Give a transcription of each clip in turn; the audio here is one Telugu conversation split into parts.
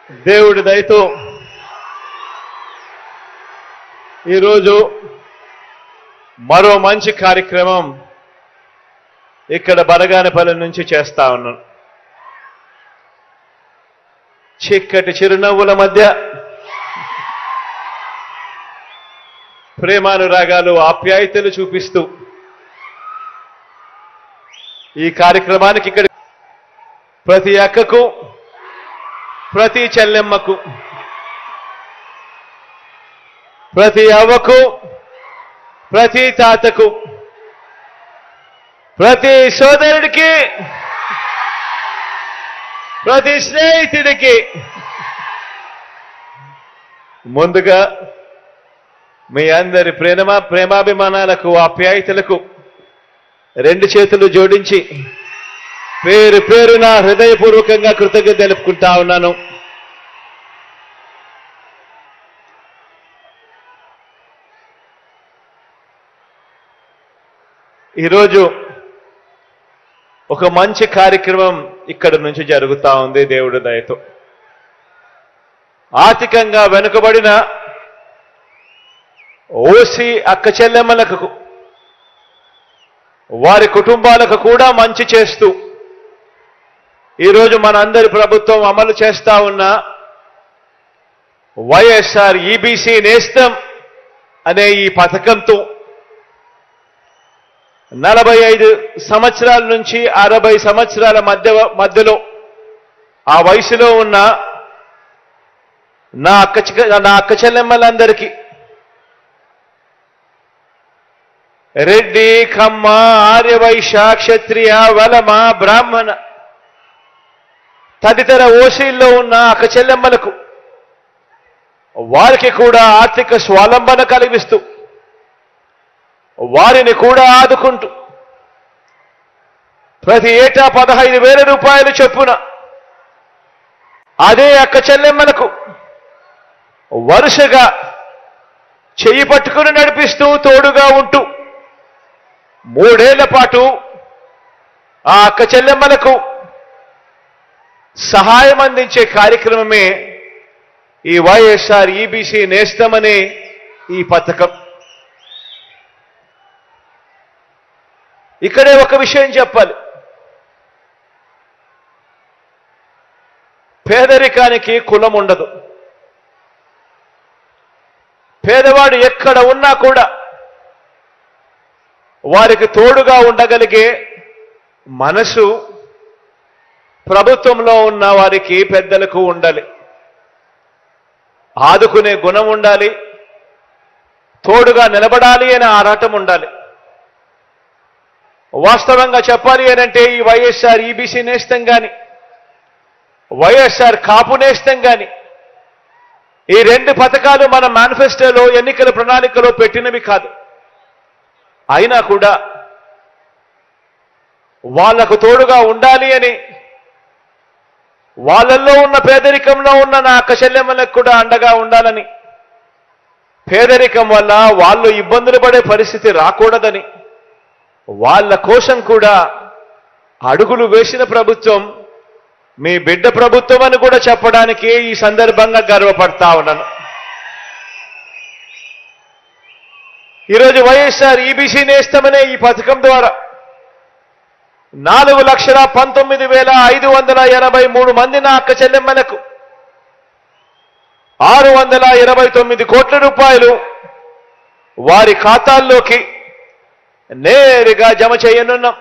దేవుడి దయతో ఈరోజు మరో మంచి కార్యక్రమం ఇక్కడ బనగానపల్లి నుంచి చేస్తా ఉన్నాను చిక్కటి చిరునవ్వుల మధ్య ప్రేమానురాగాలు ఆప్యాయతలు చూపిస్తూ ఈ కార్యక్రమానికి ఇక్కడ ప్రతి అక్కకు ప్రతి చెల్లెమ్మకు ప్రతి అవ్వకు ప్రతి తాతకు ప్రతి సోదరుడికి ప్రతి స్నేహితుడికి ముందుగా మీ అందరి ప్రేమ ప్రేమాభిమానాలకు ఆప్యాయతలకు రెండు చేతులు జోడించి పేరు పేరున హృదయపూర్వకంగా కృతజ్ఞత తెలుపుకుంటా ఉన్నాను ఈరోజు ఒక మంచి కార్యక్రమం ఇక్కడ నుంచి జరుగుతా ఉంది దేవుడి దయతో ఆర్థికంగా వెనుకబడిన ఓసి అక్క చెల్లెమ్మలకు వారి కుటుంబాలకు కూడా మంచి చేస్తూ ఈరోజు మనందరి ప్రభుత్వం అమలు చేస్తా ఉన్న వైఎస్ఆర్ ఈబీసీ నేస్తం అనే ఈ పథకంతో నలభై ఐదు సంవత్సరాల నుంచి అరవై సంవత్సరాల మధ్య మధ్యలో ఆ వయసులో ఉన్న నా అక్క చె- నా అక్క చెల్లెమ్మలందరికీ రెడ్డి కమ్మ ఆర్యవైశ్య క్షత్రియ వలమ బ్రాహ్మణ తదితర ఓసీల్లో ఉన్న అక్క చెల్లెమ్మలకు వారికి కూడా ఆర్థిక స్వాలంబన కలిగిస్తూ వారిని కూడా ఆదుకుంటూ ప్రతి ఏటా పదహైదు వేల రూపాయలు చొప్పున అదే అక్క చెల్లెమ్మలకు వరుసగా చెయ్యి పట్టుకుని నడిపిస్తూ తోడుగా ఉంటూ మూడేళ్ల పాటు ఆ అక్క చెల్లెమ్మలకు సహాయం అందించే కార్యక్రమమే ఈ వైఎస్ఆర్ ఈబీసీ నేస్తమనే ఈ పథకం ఇక్కడే ఒక విషయం చెప్పాలి పేదరికానికి కులం ఉండదు పేదవాడు ఎక్కడ ఉన్నా కూడా వారికి తోడుగా ఉండగలిగే మనసు ప్రభుత్వంలో ఉన్న వారికి పెద్దలకు ఉండాలి ఆదుకునే గుణం ఉండాలి తోడుగా నిలబడాలి అనే ఆరాటం ఉండాలి వాస్తవంగా చెప్పాలి అనంటే ఈ వైఎస్ఆర్ ఈబీసీ నేస్తం కానీ వైఎస్ఆర్ కాపు నేస్తం కానీ ఈ రెండు పథకాలు మన మేనిఫెస్టోలో ఎన్నికల ప్రణాళికలో పెట్టినవి కాదు అయినా కూడా వాళ్లకు తోడుగా ఉండాలి అని వాళ్ళల్లో ఉన్న పేదరికంలో ఉన్న నా అక్క చెల్లెమ్మలకు కూడా అండగా ఉండాలని పేదరికం వల్ల వాళ్ళు ఇబ్బందులు పడే పరిస్థితి రాకూడదని వాళ్ళ కోసం కూడా అడుగులు వేసిన ప్రభుత్వం మీ బిడ్డ ప్రభుత్వం అని కూడా చెప్పడానికి ఈ సందర్భంగా గర్వపడతా ఉన్నాను ఈరోజు వైఎస్ఆర్ ఈబీసీ నేస్తమనే ఈ పథకం ద్వారా నాలుగు లక్షల పంతొమ్మిది వేల ఐదు వందల ఎనభై మూడు మంది నా అక్క చెల్లెమ్మలకు ఆరు వందల ఇరవై తొమ్మిది కోట్ల రూపాయలు వారి ఖాతాల్లోకి నేరుగా జమ చేయనున్నాం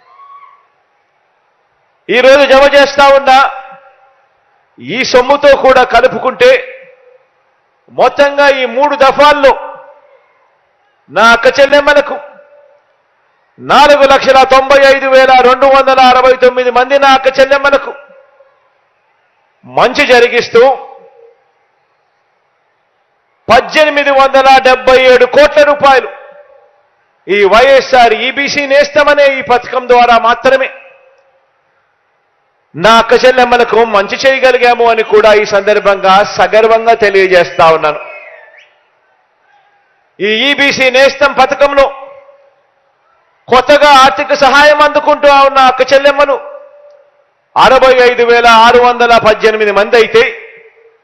ఈరోజు జమ చేస్తా ఉన్న ఈ సొమ్ముతో కూడా కలుపుకుంటే మొత్తంగా ఈ మూడు దఫాల్లో నా అక్క చెల్లెమ్మలకు నాలుగు లక్షల తొంభై ఐదు వేల రెండు వందల అరవై తొమ్మిది మంది నా అక్క చెల్లెమ్మలకు మంచి జరిగిస్తూ పద్దెనిమిది వందల డెబ్బై ఏడు కోట్ల రూపాయలు ఈ వైఎస్ఆర్ ఈబీసీ నేస్తమనే ఈ పథకం ద్వారా మాత్రమే నా అక్క చెల్లెమ్మలకు మంచి చేయగలిగాము అని కూడా ఈ సందర్భంగా సగర్వంగా తెలియజేస్తా ఉన్నాను ఈ ఈబీసీ నేస్తం పథకంలో కొత్తగా ఆర్థిక సహాయం అందుకుంటూ ఉన్న అక్క చెల్లెమ్మలు అరవై ఐదు వేల ఆరు వందల పద్దెనిమిది మంది అయితే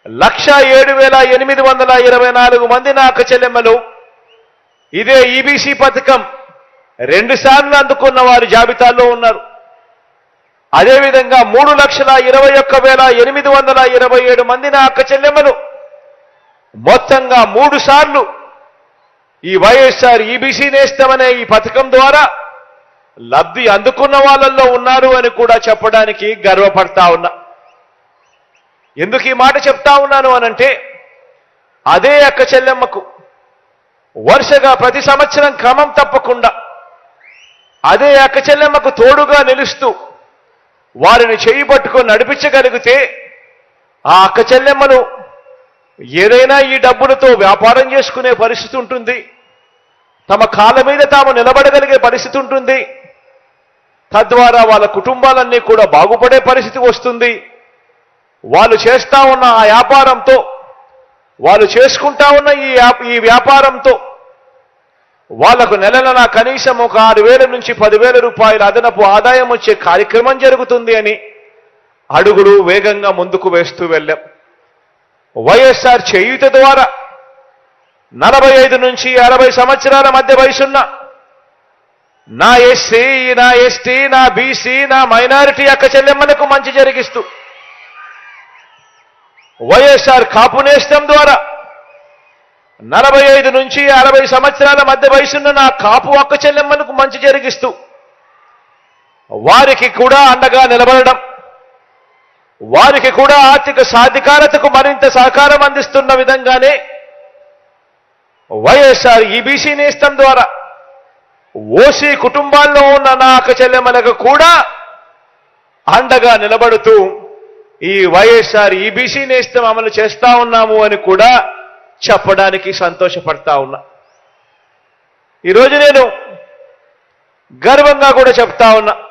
లక్ష ఏడు వేల ఎనిమిది వందల ఇరవై నాలుగు మంది నా అక్క చెల్లెమ్మలు ఇదే ఈబీసీ పథకం రెండు సార్లు అందుకున్న వారి జాబితాలో ఉన్నారు అదేవిధంగా మూడు లక్షల ఇరవై ఒక్క వేల ఎనిమిది వందల ఇరవై ఏడు మంది నా అక్క చెల్లెమ్మలు మొత్తంగా మూడు సార్లు ఈ వైఎస్ఆర్ ఈబీసీ నేస్తమనే ఈ పథకం ద్వారా లబ్ధి అందుకున్న వాళ్ళల్లో ఉన్నారు అని కూడా చెప్పడానికి గర్వపడతా ఉన్నా ఎందుకు ఈ మాట చెప్తా ఉన్నాను అనంటే అదే అక్క చెల్లెమ్మకు వరుసగా ప్రతి సంవత్సరం క్రమం తప్పకుండా అదే అక్క చెల్లెమ్మకు తోడుగా నిలుస్తూ వారిని చేయి పట్టుకొని నడిపించగలిగితే ఆ అక్క చెల్లెమ్మలు ఏదైనా ఈ డబ్బులతో వ్యాపారం చేసుకునే పరిస్థితి ఉంటుంది తమ కాళ్ళ మీద తాము నిలబడగలిగే పరిస్థితి ఉంటుంది తద్వారా వాళ్ళ కుటుంబాలన్నీ కూడా బాగుపడే పరిస్థితి వస్తుంది వాళ్ళు చేస్తా ఉన్న ఆ వ్యాపారంతో వాళ్ళు చేసుకుంటా ఉన్న ఈ వ్యాప- ఈ వ్యాపారంతో వాళ్లకు నెల నెల కనీసం ఒక ఆరు వేల నుంచి పదివేల రూపాయల అదనపు ఆదాయం వచ్చే కార్యక్రమం జరుగుతుంది అని అడుగులు వేగంగా ముందుకు వేస్తూ వెళ్ళాం వైఎస్ఆర్ చేయుత ద్వారా నలభై ఐదు నుంచి అరవై సంవత్సరాల మధ్య వయసున్న నా ఎస్సీ నా ఎస్టీ నా బీసీ నా మైనారిటీ అక్క చెల్లెమ్మలకు మంచి జరిగిస్తూ వైఎస్ఆర్ కాపు నేస్తం ద్వారా నలభై ఐదు నుంచి అరవై సంవత్సరాల మధ్య వయసున్న నా కాపు అక్క చెల్లెమ్మలకు మంచి జరిగిస్తూ వారికి కూడా అండగా నిలబడడం వారికి కూడా ఆర్థిక సాధికారతకు మరింత సహకారం అందిస్తున్న విధంగానే వైఎస్ఆర్ ఈబీసీ నేస్తం ద్వారా ఓసీ కుటుంబాల్లో ఉన్న నా అక్క చెల్లెమ్మలకు కూడా అండగా నిలబడుతూ ఈ వైఎస్ఆర్ ఈబీసీ నేస్తం అమలు చేస్తా ఉన్నాము అని కూడా చెప్పడానికి సంతోషపడతా ఉన్నా ఈరోజు నేను గర్వంగా కూడా చెప్తా ఉన్నా